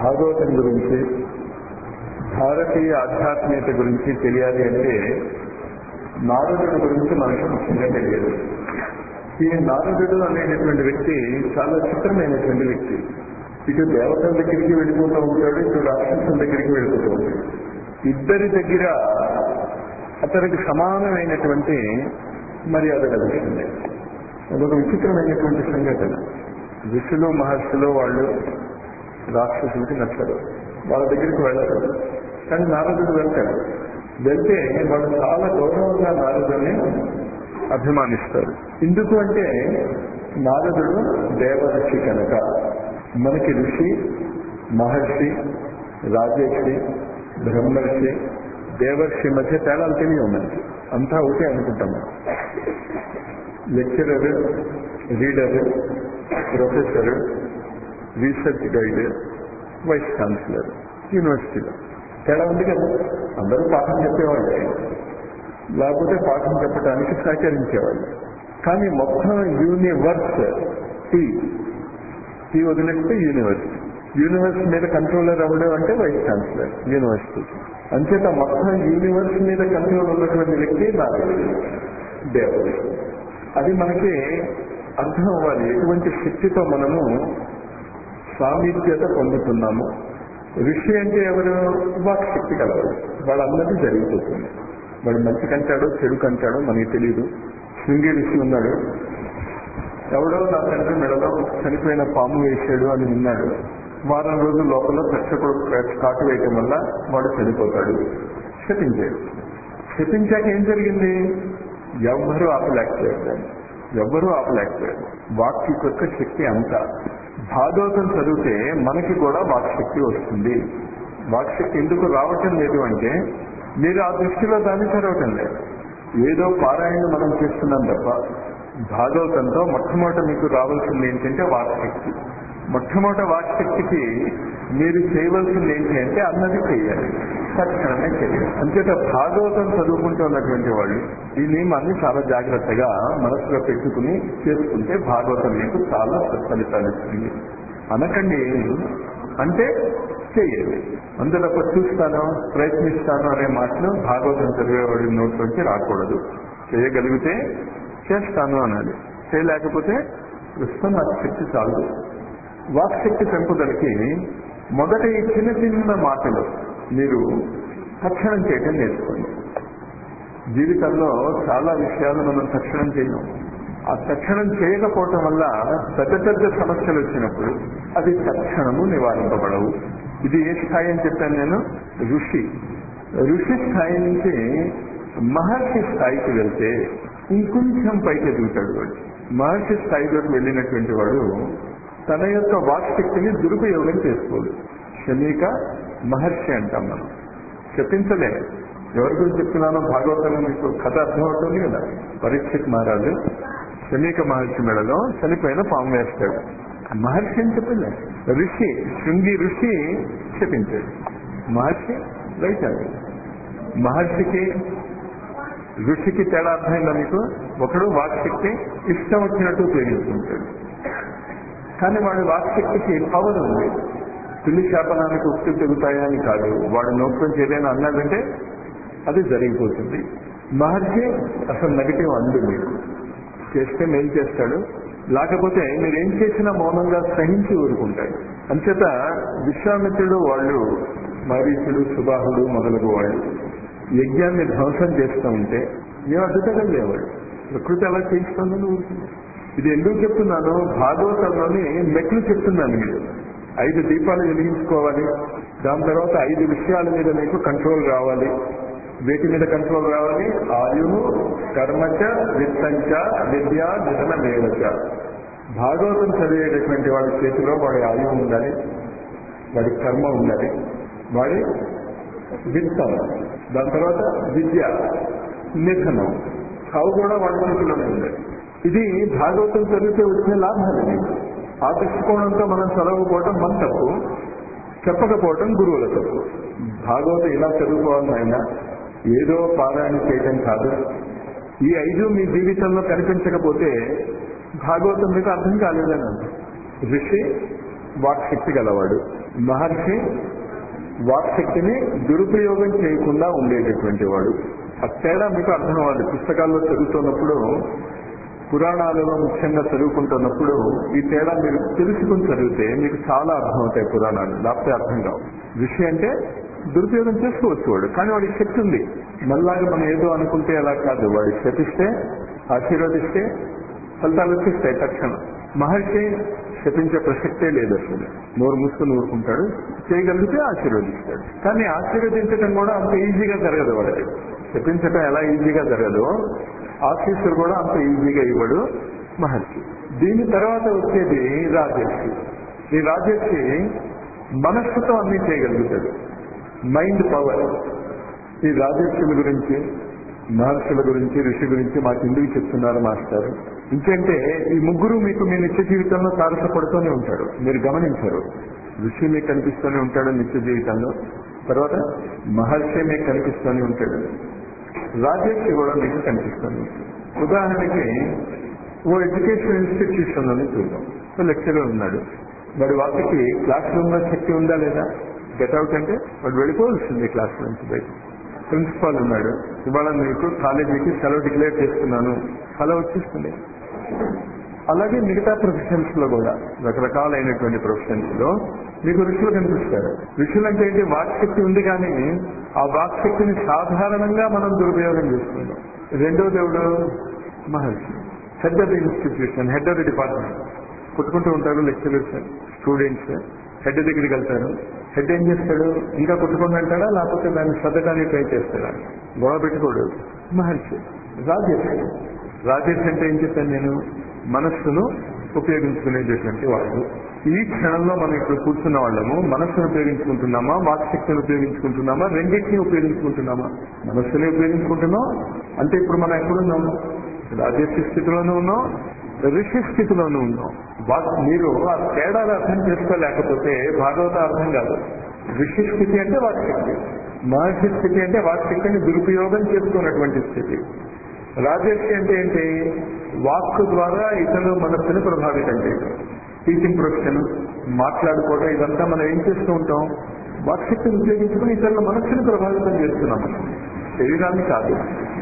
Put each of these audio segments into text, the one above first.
భాగవతం గురించి భారతీయ ఆధ్యాత్మికత గురించి తెలియాలి అంటే నారదుడి గురించి మనకు ముఖ్యంగా తెలియదు ఈ నారదుడు అనేటటువంటి వ్యక్తి చాలా చిత్రమైనటువంటి వ్యక్తి ఇటు దేవతల దగ్గరికి వెళ్ళిపోతూ ఉంటాడు ఇటు రాక్షసుల దగ్గరికి వెళ్ళిపోతూ ఉంటాడు ఇద్దరి దగ్గర అతనికి సమానమైనటువంటి మర్యాద లభిస్తుంది అదొక విచిత్రమైనటువంటి సంఘటన ఋషులు మహర్షులు వాళ్ళు రాక్షసులకి నచ్చరు వాళ్ళ దగ్గరికి వెళ్ళరు కానీ నారదుడు వెళ్తాడు వెళ్తే వాళ్ళు చాలా గౌరవంగా నారదుని అభిమానిస్తారు ఎందుకు అంటే నారదుడు దేవఋషి కనుక మనకి ఋషి మహర్షి రాజర్షి బ్రహ్మర్షి దేవర్షి మధ్య తేడాలు తెలియ మనకి అంతా ఒకటే అనుకుంటాం మనం lecturer reader professor research guide vice chancellor యూనివర్సిటీలో తేడా ఉంది కదా అందరూ పాఠం చెప్పేవాళ్ళే లేకపోతే పాఠం చెప్పడానికి సహకరించేవాళ్ళు కానీ మొత్తం యూనివర్స్ టీ టీ వదిలేస్తే యూనివర్స్ యూనివర్స్ మీద కంట్రోలర్ అవ్వడం అంటే వైస్ ఛాన్సలర్ యూనివర్సిటీ అంచేత మొత్తం యూనివర్స్ మీద కంట్రోల్ ఉన్నటువంటి వ్యక్తి నాకు దేవుడు అది మనకి అర్థం అవ్వాలి ఎటువంటి శక్తితో మనము సామీప్యత పొందుతున్నాము ఋషి అంటే ఎవరు వాక్ శక్తి కలవాడు వాళ్ళందరికీ జరిగిపోతుంది వాడు మంచి కంటాడో చెడు కంటాడో మనకి తెలియదు శృంగి ఋషి ఉన్నాడు ఎవడో నా తండ్రి మెడలో చనిపోయిన పాము వేసాడు అని విన్నాడు వారం రోజుల లోపల రక్షకుడు కాటు వేయటం వల్ల వాడు చనిపోతాడు శపించాడు శపించాక ఏం జరిగింది ఎవ్వరూ ఆపలేకపోయారు దాన్ని ఎవ్వరూ ఆపలేకపోయారు వాక్ యొక్క శక్తి అంతా భాగవతం చదివితే మనకి కూడా వాక్శక్తి వస్తుంది వాక్శక్తి ఎందుకు రావటం లేదు అంటే మీరు ఆ దృష్టిలో దాన్ని చదవటం లేదు ఏదో పారాయణ మనం చేస్తున్నాం తప్ప భాగవతంతో మొట్టమొదట మీకు రావాల్సింది ఏంటంటే వాక్శక్తి మొట్టమొదట వాక్శక్తికి మీరు చేయవలసింది ఏంటి అంటే అన్నది చేయాలి తక్షణమే చేయాలి అంచేత భాగవతం చదువుకుంటూ ఉన్నటువంటి వాళ్ళు ఈ నియమాన్ని చాలా జాగ్రత్తగా మనసులో పెట్టుకుని చేసుకుంటే భాగవతం మీకు చాలా ఫలితాలు ఇస్తుంది అనకండి అంటే చేయాలి అందులో చూస్తాను ప్రయత్నిస్తాను అనే మాటలు భాగవతం చదివేవాడి నోట్లోంచి రాకూడదు చేయగలిగితే చేస్తాను అనాలి చేయలేకపోతే ప్రస్తుతం నాకు శక్తి చాలు వాక్శక్తి పెంపుదలకి మొదట ఈ చిన్న చిన్న మాటలు మీరు తక్షణం చేయటం నేర్చుకోండి జీవితంలో చాలా విషయాలు మనం తక్షణం చేయము ఆ తక్షణం చేయకపోవటం వల్ల పెద్ద పెద్ద సమస్యలు వచ్చినప్పుడు అది తక్షణము నివారింపబడవు ఇది ఏ స్థాయి అని చెప్పాను నేను ఋషి ఋషి స్థాయి నుంచి మహర్షి స్థాయికి వెళ్తే ఇంకొంచెం పైకి ఎదుగుతాడు వాడు మహర్షి స్థాయిలోకి వెళ్ళినటువంటి వాడు తన యొక్క వాక్శక్తిని దురుపయోగం చేసుకోడు శమీక మహర్షి అంటాం మనం చెప్పించలే ఎవరి గురించి చెప్తున్నానో భాగవతంలో మీకు కథ అర్థమవుతుంది కదా పరీక్షిత్ మహారాజు శమీక మహర్షి మెడలో చనిపోయిన పాము వేస్తాడు మహర్షి అని చెప్పింది ఋషి శృంగి ఋషి చెప్పించాడు మహర్షి రైట్ అది మహర్షికి ఋషికి తేడా అర్థమైందా మీకు ఒకడు వాక్శక్తి ఇష్టం వచ్చినట్టు ఉపయోగించుకుంటాడు కానీ వాడి వాక్శక్తికి పవర్ ఉంది పిల్లి శాపనానికి ఉక్తి తెగుతాయా అని కాదు వాడు నోట్లో ఏదైనా అన్నాడంటే అది జరిగిపోతుంది మహర్షి అసలు నెగటివ్ అందు మీకు చేస్తే మేలు చేస్తాడు లేకపోతే మీరు ఏం చేసినా మౌనంగా సహించి ఊరుకుంటాడు అంచేత విశ్వామిత్రుడు వాళ్ళు మరీచుడు సుబాహుడు మొదలగు వాళ్ళు యజ్ఞాన్ని ధ్వంసం చేస్తూ ఉంటే ఏం అడ్డుతగా లేవాడు ప్రకృతి అలా చేయిస్తుందని ఊరుకుంది ఇది ఎందుకు చెప్తున్నాను భాగవతంలోని మెట్లు చెప్తున్నాను మీరు ఐదు దీపాలు వెలిగించుకోవాలి దాని తర్వాత ఐదు విషయాల మీద మీకు కంట్రోల్ రావాలి వేటి మీద కంట్రోల్ రావాలి ఆయువు కర్మచ విత్తంచ విద్య నిధన దేవచ భాగవతం చదివేటటువంటి వాడి చేతిలో వాడి ఆయువు ఉండాలి వాడి కర్మ ఉండాలి వాడి విత్తం దాని తర్వాత విద్య నిధనం చావు కూడా వాడి చేతిలోనే ఉండాలి ఇది భాగవతం చదివితే వచ్చిన లాభాలు మీకు ఆ దృష్టికోణంతో మనం చదవకపోవటం మన తప్పు చెప్పకపోవటం గురువుల తప్పు భాగవతం ఇలా చదువుకోవాలని ఆయన ఏదో పారాయణ చేయటం కాదు ఈ ఐదు మీ జీవితంలో కనిపించకపోతే భాగవతం మీకు అర్థం కాలేదని ఋషి వాక్శక్తి గలవాడు మహర్షి వాక్శక్తిని దురుపయోగం చేయకుండా ఉండేటటువంటి వాడు ఆ తేడా మీకు అర్థం అవ్వాలి పుస్తకాల్లో చదువుతున్నప్పుడు పురాణాలలో ముఖ్యంగా చదువుకుంటున్నప్పుడు ఈ తేడా మీరు తెలుసుకుని చదివితే మీకు చాలా అర్థమవుతాయి పురాణాలు లేకపోతే అర్థం కావు ఋషి అంటే దురుపయోగం చేసుకోవచ్చు వాడు కానీ వాడికి శక్తి ఉంది మళ్ళాగా మనం ఏదో అనుకుంటే అలా కాదు వాడికి శపిస్తే ఆశీర్వదిస్తే ఫలితాలు వచ్చేస్తాయి తక్షణం మహర్షి శపించే ప్రసక్తే లేదు అసలు నోరు మూసుకుని ఊరుకుంటాడు చేయగలిగితే ఆశీర్వదిస్తాడు కానీ ఆశీర్వదించడం కూడా అంత ఈజీగా జరగదు వాడికి శపించడం ఎలా ఈజీగా జరగదు ఆశీస్సులు కూడా అంత ఈజీగా ఇవ్వడు మహర్షి దీని తర్వాత వచ్చేది రాజర్షి ఈ రాజర్షి మనస్సుతో అన్ని చేయగలుగుతాడు మైండ్ పవర్ ఈ రాజర్షుల గురించి మహర్షుల గురించి ఋషి గురించి మాకు ఎందుకు చెప్తున్నారు మాస్టర్ ఇంకంటే ఈ ముగ్గురు మీకు మీ నిత్య జీవితంలో తారసపడుతూనే ఉంటారు మీరు గమనించారు ఋషి మీకు కనిపిస్తూనే ఉంటాడు నిత్య జీవితంలో తర్వాత మహర్షి మీకు కనిపిస్తూనే ఉంటాడు రాజర్షి కూడా మీకు కనిపిస్తుంది ఉదాహరణకి ఓ ఎడ్యుకేషన్ ఇన్స్టిట్యూషన్ అని చూద్దాం ఓ లెక్చరర్ ఉన్నాడు వాడి వాళ్ళకి క్లాస్ రూమ్ లో శక్తి ఉందా లేదా గెట్ అవుట్ అంటే వాడు వెళ్ళిపోవాల్సింది క్లాస్ నుంచి బయట ప్రిన్సిపాల్ ఉన్నాడు ఇవాళ మీకు కాలేజీకి సెలవు డిక్లేర్ చేస్తున్నాను సెలవు వచ్చేస్తుంది అలాగే మిగతా ప్రొఫెషన్స్ లో కూడా రకరకాలైనటువంటి ప్రొఫెషన్స్ లో మీకు ఋషులు కనిపిస్తారు ఋషులు అంటే ఏంటి వాక్శక్తి ఉంది కానీ ఆ వాక్శక్తిని సాధారణంగా మనం దురుపయోగం చేసుకుంటాం రెండో దేవుడు మహర్షి head of the institution head of the department పుట్టుకుంటూ ఉంటారు లెక్చరర్స్ స్టూడెంట్స్ హెడ్ దగ్గరికి వెళ్తారు హెడ్ ఏం చేస్తాడు ఇంకా కొట్టుకొని వెళ్తాడా లేకపోతే దాన్ని సర్దడానికి ట్రై చేస్తాడా గొడవ పెట్టుకోడు మహర్షి రాజేష్ రాజేష్ అంటే ఏం చెప్పాను నేను మనస్సును ఉపయోగించుకునేటటువంటి వాళ్ళు ఈ క్షణంలో మనం ఇక్కడ కూర్చున్న వాళ్ళము మనస్సును ఉపయోగించుకుంటున్నామా వాక్శక్తిని ఉపయోగించుకుంటున్నామా రెండింటిని ఉపయోగించుకుంటున్నామా మనస్సుని ఉపయోగించుకుంటున్నాం అంటే ఇప్పుడు మనం ఎక్కడున్నాము రాజేష్ స్థితిలోనూ ఉన్నాం ఋషి స్థితిలోనూ ఉన్నాం వా- మీరు ఆ తేడాలు అర్థం చేసుకోలేకపోతే భాగవత అర్థం కాదు ఋషి స్థితి అంటే వాక్శక్తి మహర్షి స్థితి అంటే వాక్శక్తిని దురుపయోగం చేసుకున్నటువంటి స్థితి రాజర్షి అంటే ఏంటి వాక్కు ద్వారా ఇతరుల మనస్సును ప్రభావితం చేయడం టీచింగ్ ప్రొఫెషన్ మాట్లాడుకోవడం ఇదంతా మనం ఏం చేస్తూ ఉంటాం వాక్శక్తిని ఉపయోగించుకుని ఇతరుల మనస్సును ప్రభావితం చేస్తున్నాం శరీరాన్ని కాదు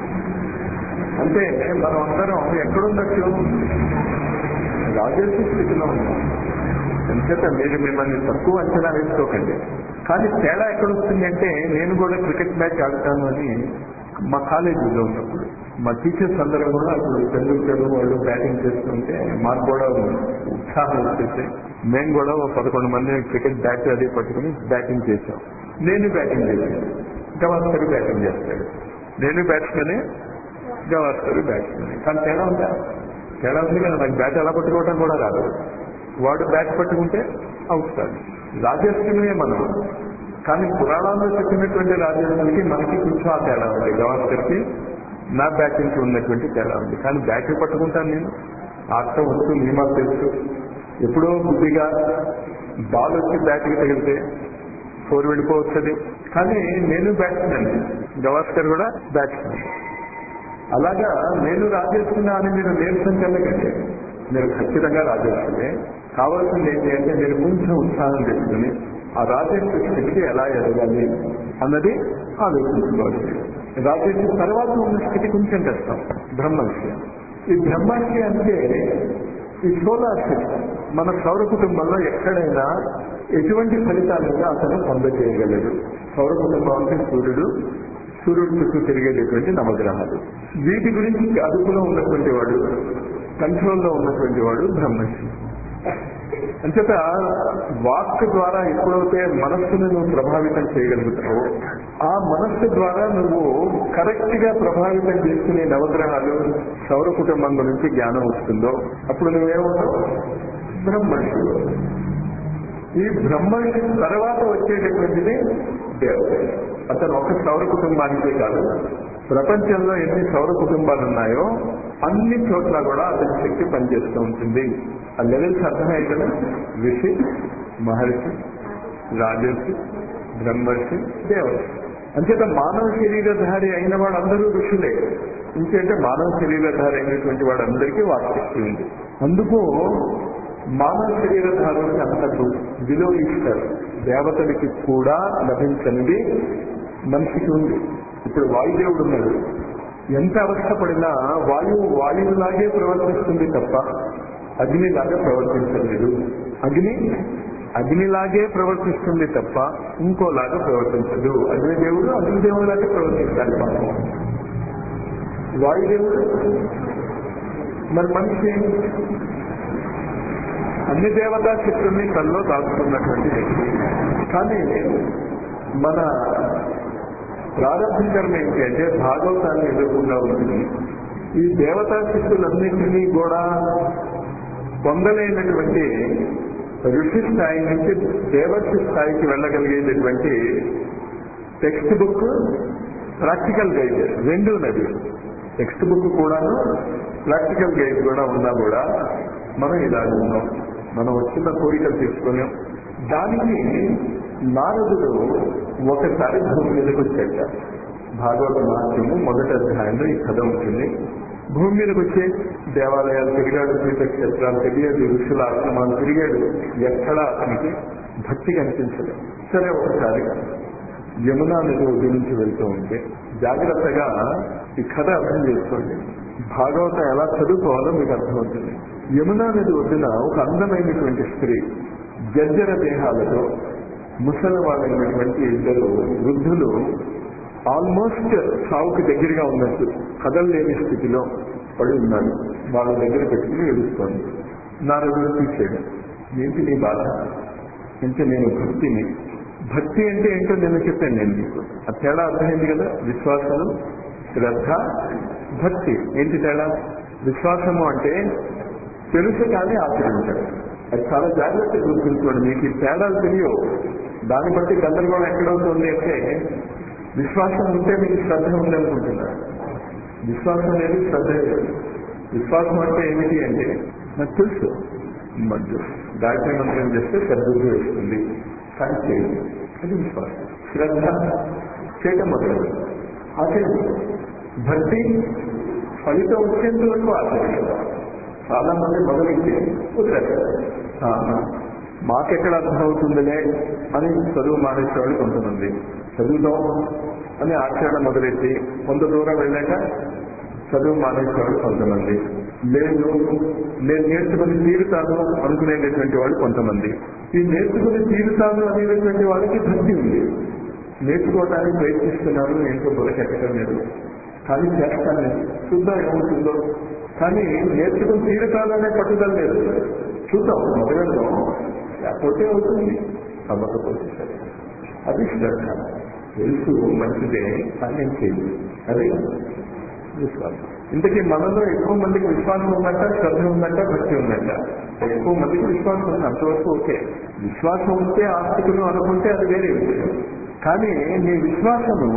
అంటే మనం అందరం ఎక్కడున్నట్టు రాజర్షి స్థితిలో ఉన్నాం ఎంచేత మీరు మిమ్మల్ని తక్కువ అంచనా వేసుకోకండి కానీ తేడా ఎక్కడ వస్తుంది అంటే నేను కూడా క్రికెట్ మ్యాచ్ ఆడతాను అని మా కాలేజీలో ఉన్నప్పుడు మా టీచర్స్ అందరూ కూడా అప్పుడు తెందుల్కర్ వాళ్ళు బ్యాటింగ్ చేస్తుంటే మాకు కూడా ఉత్సాహం వచ్చేసి మేము కూడా ఒక పదకొండు మంది క్రికెట్ బ్యాట్ అది పట్టుకుని బ్యాటింగ్ చేశాం నేను బ్యాటింగ్ చేశాను గవాస్కర్ బ్యాటింగ్ చేస్తాడు నేను బ్యాట్స్మెన్ గవాస్కర్ బ్యాట్స్మెన్ కానీ తేడా ఉందా తేడా ఉంది కదా నాకు బ్యాట్ ఎలా పట్టుకోవడం కూడా రాదు వాడు బ్యాట్ పట్టుకుంటే అవుట్ కాదు రాజస్వమే మనం కానీ పురాణాల్లో చెప్పినటువంటి రాజస్వామికి మనకి కొంచెం ఆ తేడా ఉంది గవాస్కర్కి నా బ్యాటింగ్ కి ఉన్నటువంటి తేడా ఉంది కానీ బ్యాట్ పట్టుకుంటాను నేను ఆట వస్తూ నియమాలు తెలుసు ఎప్పుడో బుద్ధిగా బాల్ వచ్చి బ్యాట్కి తగిలితే ఫోర్ వెళ్ళిపోవచ్చది కానీ నేను బ్యాట్స్మెన్ గవాస్కర్ కూడా బ్యాట్స్మెన్ అలాగా నేను రాజేస్తున్నా అని మీరు నీరసం చెందకండి మీరు ఖచ్చితంగా రాజేస్తుందే కావాల్సింది ఏంటి అంటే మీరు కొంచెం ఉత్సాహం తెచ్చుకుని ఆ రాజేశ్వ స్థితికి ఎలా ఎదగాలి అన్నది ఆలోచించుకోవాలి రాజేశ్వ తర్వాత ఉన్న స్థితి కొంచెం కష్టం బ్రహ్మర్షి ఈ బ్రహ్మర్షి అంటే ఈ సోలార్ సిస్టమ్ మన సౌర కుటుంబంలో ఎక్కడైనా ఎటువంటి ఫలితాలుగా అతను పొందజేయగలడు సౌర కుటుంబం అంటే సూర్యుడు సూర్యుడు చుట్టూ తిరిగేటటువంటి నవగ్రహాలు వీటి గురించి అదుపులో ఉన్నటువంటి వాడు కంట్రోల్లో ఉన్నటువంటి వాడు బ్రహ్మర్షి అంచేత వాక్ ద్వారా ఎప్పుడైతే మనస్సును నువ్వు ప్రభావితం చేయగలుగుతావో ఆ మనస్సు ద్వారా నువ్వు కరెక్ట్ గా ప్రభావితం చేసుకునే నవగ్రహాలు సౌర కుటుంబం గురించి జ్ఞానం వస్తుందో అప్పుడు నువ్వేమవుతావు బ్రహ్మర్షులు ఈ బ్రహ్మర్షి తర్వాత వచ్చేటటువంటిది దేవుడు అతను ఒక సౌర కుటుంబానికే కాదు ప్రపంచంలో ఎన్ని సౌర కుటుంబాలు ఉన్నాయో అన్ని చోట్ల కూడా అతని శక్తి పనిచేస్తూ ఉంటుంది ఆ లెవెల్స్ అర్థమయ్యాయి కదా ఋషి మహర్షి రాజర్షి బ్రహ్మర్షి దేవర్షి అంచేత మానవ శరీరధారి అయిన వాళ్ళందరూ ఋషులే ఇంకేంటే మానవ శరీరధారి అయినటువంటి వాళ్ళందరికీ వాక్శక్తి ఉంది అందుకు మానవ శరీరధారులకి అంత విలువ ఇస్తారు దేవతలకి కూడా లభించనిది మనిషికి ఉంది ఇప్పుడు వాయుదేవుడు ఉన్నాడు ఎంత అవస్థపడినా వాయువు వాయువులాగే ప్రవర్తిస్తుంది తప్ప అగ్నిలాగా ప్రవర్తించలేదు అగ్ని అగ్నిలాగే ప్రవర్తిస్తుంది తప్ప ఇంకోలాగా ప్రవర్తించదు అగ్నిదేవుడు అగ్నిదేవులాగే ప్రవర్తిస్తాడు పాపం వాయుదేవుడు మరి మనిషి అన్ని దేవతా శక్తుల్ని తనలో దాచుకున్నటువంటి వ్యక్తి కానీ మన ప్రారంభం కర్మ ఏంటి అంటే భాగవతాన్ని ఎదుర్కొండా ఉంటుంది ఈ దేవతా శక్తులన్నింటినీ కూడా పొందలేనటువంటి ఋషి స్థాయి నుంచి దేవర్షి స్థాయికి వెళ్ళగలిగేటటువంటి టెక్స్ట్ బుక్ ప్రాక్టికల్ గైడ్ రెండు ఉన్నది టెక్స్ట్ బుక్ కూడాను ప్రాక్టికల్ గైడ్ కూడా ఉన్నా కూడా మనం ఇలా ఉన్నాం మనం వచ్చిన కోరికలు తీసుకున్నాం దానికి నారదుడు ఒకసారి భూమి మీదకి వచ్చాక భాగవత మహత్యము మొదటి అధ్యాయంలో ఈ కథ ఉంటుంది భూమి మీదకి వచ్చే దేవాలయాలు తిరిగాడు తీర్థక్షేత్రాలు తిరిగాడు ఋషుల ఆశ్రమాలు తిరిగాడు ఎక్కడా అతనికి భక్తి కనిపించదు సరే ఒకసారి యమునా నది ఒడ్డు నుంచి వెళ్తూ ఉంటే జాగ్రత్తగా ఈ కథ అర్థం చేసుకోండి భాగవతం ఎలా చదువుకోవాలో మీకు అర్థమవుతుంది యమునా నది ఒడ్డున ఒక అందమైనటువంటి స్త్రీ జర్జర దేహాలతో ముసలి వాళ్ళైనటువంటి ఇద్దరు వృద్ధులు ఆల్మోస్ట్ సావుకి దగ్గరగా ఉన్నట్టు కదలలేని స్థితిలో పడి ఉన్నారు వాళ్ళ దగ్గర పెట్టుకుని ఏడుస్తోంది నారదుడు తీసేయడం ఏంటి నీ బాధ అంటే నేను భక్తిని భక్తి అంటే ఏంటో నేను చెప్పాను నేను మీకు ఆ తేడా అర్థమైంది కదా విశ్వాసము శ్రద్ధ భక్తి ఏంటి తేడా విశ్వాసము అంటే తెలుసు కానీ ఆచరించడం అది చాలా జాగ్రత్తగా గుర్తుంచుకోండి మీకు ఈ తేడాలు తెలియవు దాన్ని బట్టి గందరగోళం ఎక్కడవుతుంది అంటే విశ్వాసం ఉంటే మీకు శ్రద్ధ ఉందనుకుంటున్నారు విశ్వాసం అనేది శ్రద్ధ లేదు విశ్వాసం అంటే ఏమిటి అంటే నాకు తెలుసు మధ్య గాయత్రి మంత్రం చేస్తే సద్బుద్ధి వస్తుంది కానీ చేయదు అది విశ్వాసం శ్రద్ధ చేయటం మొదలు ఆచరించదు భక్తి ఫలితం వచ్చేంత వరకు ఆచరించదు చాలా మంది మొదలెట్టి వదిలేస్తారు ఆహా, మాకెక్కడ అర్థమవుతుందిలే అని చదువు మానేసేవాళ్ళు కొంతమంది చదువుదాం అని ఆచరణ మొదలెట్టి కొంత దూరం వెళ్ళాక చదువు మానేసేవాళ్ళు కొంతమంది లేదు నేను నేర్చుకుని తీరుతాను అనుకునేటటువంటి వాళ్ళు కొంతమంది ఈ నేర్చుకుని తీరుతాను అనేటటువంటి వాళ్ళకి భక్తి ఉంది నేర్చుకోవడానికి ప్రయత్నిస్తున్నారు ఏంటో బురకెక్కడం లేదు కానీ చేస్తాను నేను చూద్దాం ఏమవుతుందో కానీ నేర్చుకుని తీరుతాననే పట్టుదల లేదు చూద్దాం మొదలెడదాం లేకపోతే అవుతుంది అవ్వకపోతే సరే అది శ్రద్ధ తెలుసు మంచిదే కానీ నేను చేయలేదు అదే విశ్వాసం ఇంతకీ మనలో ఎక్కువ మందికి విశ్వాసం ఉందంట శ్రద్ధ ఉందంట భక్తి ఉందంట ఎక్కువ మందికి విశ్వాసం ఉంది అంతవరకు ఓకే విశ్వాసం ఉంటే ఆస్తికులు అనుకుంటే అది వేరే విషయం కానీ నీ విశ్వాసము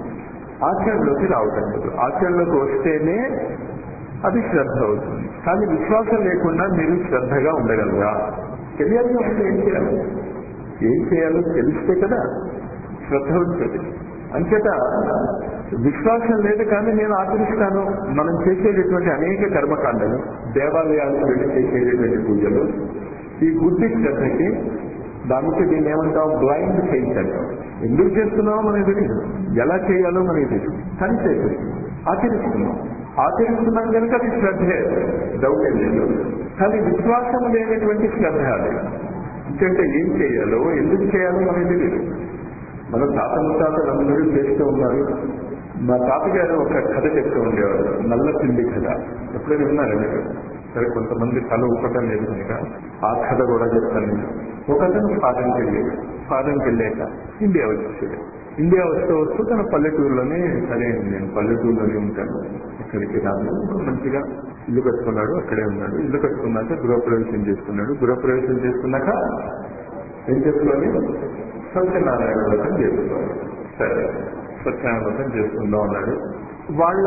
ఆచరణలోకి రావటం లేదు ఆచరణలోకి వస్తేనే అది శ్రద్ధ అవుతుంది కానీ విశ్వాసం లేకుండా మీరు శ్రద్ధగా ఉండగలరా తెలియాలి అంటే ఏం చేయాలి ఏం చేయాలో తెలిస్తే కదా శ్రద్ధ ఉంటుంది అంచేత విశ్వాసం లేదు కానీ నేను ఆచరిస్తాను మనం చేసేటటువంటి అనేక కర్మకాండలు దేవాలయాలకు వెళ్ళి చేసేటటువంటి పూజలు ఈ బుద్ధి శ్రద్ధకి దానికి దీన్ని ఏమంటాం బ్లైండ్ ఫెయిత్ అంటాం ఎందుకు చేస్తున్నామో మనకి తెలియదు ఎలా చేయాలో మనకి తెలియదు కానీ చేసేస్తున్నాం ఆచరిస్తున్నాం ఆచరిస్తున్నాం కనుక అది శ్రద్ధే డౌట్ ఏం లేదు కానీ విశ్వాసం లేనటువంటి శ్రద్ధ అది ఎందుకంటే ఏం చేయాలో ఎందుకు చేయాలో మనకి తెలియదు మన తాత ముత్తాతలు అందరూ చేస్తూ ఉన్నారు మా తాతగారు ఒక కథ చెప్తూ ఉండేవారు నల్లపిండి కథ ఎప్పుడైనా విన్నారా మీరు సరే కొంతమంది తల ఊపటం లేదు కనుక ఆ కథ కూడా చెప్తాను నేను ఒక అతను ఫారెన్కి వెళ్ళాడు ఫారెన్కి వెళ్ళాక ఇండియా వచ్చేసాడు ఇండియా వస్తూ వస్తూ తన పల్లెటూరులోనే సరే నేను పల్లెటూరులోనే ఉంటాను ఇక్కడికి రాను మంచిగా ఇల్లు కట్టుకున్నాడు అక్కడే ఉన్నాడు ఇల్లు కట్టుకున్నాక గృహప్రవేశం చేసుకున్నాడు గృహప్రవేశం చేసుకున్నాక ఏం చేసుకోవాలి సత్యనారాయణ వ్రతం చేసుకోవాలి సరే సత్యనారాయణ వ్రతం చేసుకుందాం అన్నాడు వాళ్ళ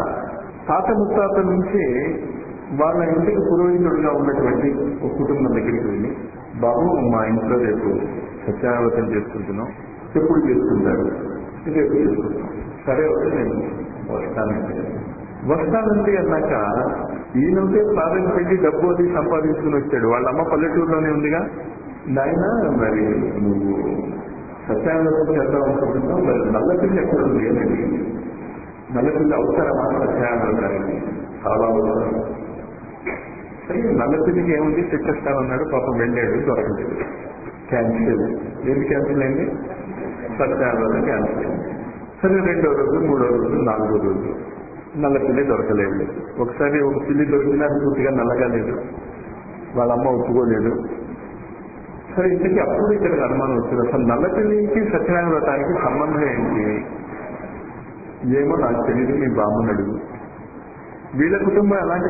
తాత ముత్తాత నుంచి వాళ్ళ ఇంటికి పురోహితుడుగా ఉన్నటువంటి ఒక కుటుంబం దగ్గరికి వెళ్ళి బాబు మా ఇంట్లో రేపు సత్యనారాయణ వ్రతం చేసుకుంటున్నాం ఎప్పుడు చేసుకుంటారు రేపు చేసుకుంటాం సరే ఓకే నేను వస్తానంటే వస్తానండి అన్నాక ఈయనకే ప్రాధాన్యత పెట్టి డబ్బు అది సంపాదించుకుని వచ్చాడు వాళ్ళ అమ్మ పల్లెటూరులోనే ఉందిగా నాయన మరి నువ్వు సత్యాగ్రహం చేద్దాం అనుకుంటున్నావు మరి నల్లపిల్లి ఎక్కడ ఉంది అని అడిగింది నల్లపిల్లి అవసరమా సత్యాగ్రహానికి చాలా అవసరం సరే నల్లపిల్లికి ఏముంది తెచ్చేస్తానన్నాడు పాపం వెళ్ళాడు దొరకలేదు క్యాన్సిల్ ఏది క్యాన్సిల్ అయింది సత్యాగ్రహం క్యాన్సిల్ అయింది సరే రెండో రోజు మూడో రోజు నాలుగో రోజు నల్ల పిల్లి దొరకలేదు ఒకసారి ఒక పిల్లి దొరికినా అది పూర్తిగా నల్లగా లేదు వాళ్ళ అమ్మ ఒప్పుకోలేదు సరే ఇంతకీ అప్పుడు ఇక్కడికి అనుమానం వచ్చింది అసలు నల్ల పిల్లికి సత్యనారాయణ వ్రతానికి సంబంధం ఏంటి ఏమో నాకు తెలియదు మీ బామ్మని అడుగు వీళ్ళ కుటుంబం ఎలాంటి